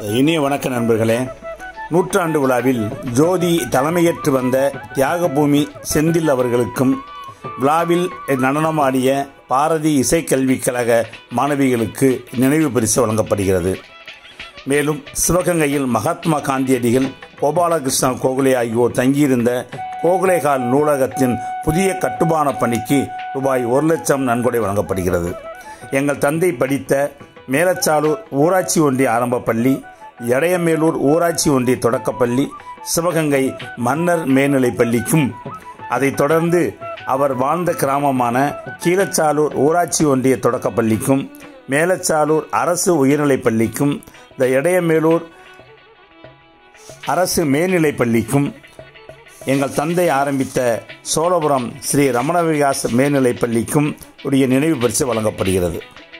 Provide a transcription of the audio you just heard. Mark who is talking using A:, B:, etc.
A: இனிய வணக்க நண்பர்களே நூற்றாண்டு விழாவில் ஜோதி தலைமையேற்று வந்த தியாகபூமி செந்தில் அவர்களுக்கும் விழாவில் நடனமாடிய பாரதி இசைக்கல்விக் கழக மாணவிகளுக்கு நினைவு பரிசு வழங்கப்படுகிறது மேலும் சிவகங்கையில் மகாத்மா காந்தியடிகள் கோபாலகிருஷ்ண கோகலே ஆகியோர் தங்கியிருந்த கோகலேகால் நூலகத்தின் புதிய கட்டுமான பணிக்கு ரூபாய் ஒரு லட்சம் நன்கொடை வழங்கப்படுகிறது எங்கள் தந்தை படித்த மேலச்சாலூர் ஊராட்சி ஒன்றிய ஆரம்ப பள்ளி எடையமேலூர் ஊராட்சி ஒன்றிய தொடக்கப்பள்ளி சிவகங்கை மன்னர் மேல்நிலைப் பள்ளிக்கும் அதைத் தொடர்ந்து அவர் வாழ்ந்த கிராமமான கீழச்சாலூர் ஊராட்சி ஒன்றிய தொடக்கப்பள்ளிக்கும் மேலச்சாலூர் அரசு உயர்நிலைப் பள்ளிக்கும் இந்த எடையமேலூர் அரசு மேல்நிலைப் பள்ளிக்கும் எங்கள் தந்தை ஆரம்பித்த சோழபுரம் ஸ்ரீ ரமண விகாஸ் மேல்நிலைப் பள்ளிக்கும் உடைய நினைவு பரிசு வழங்கப்படுகிறது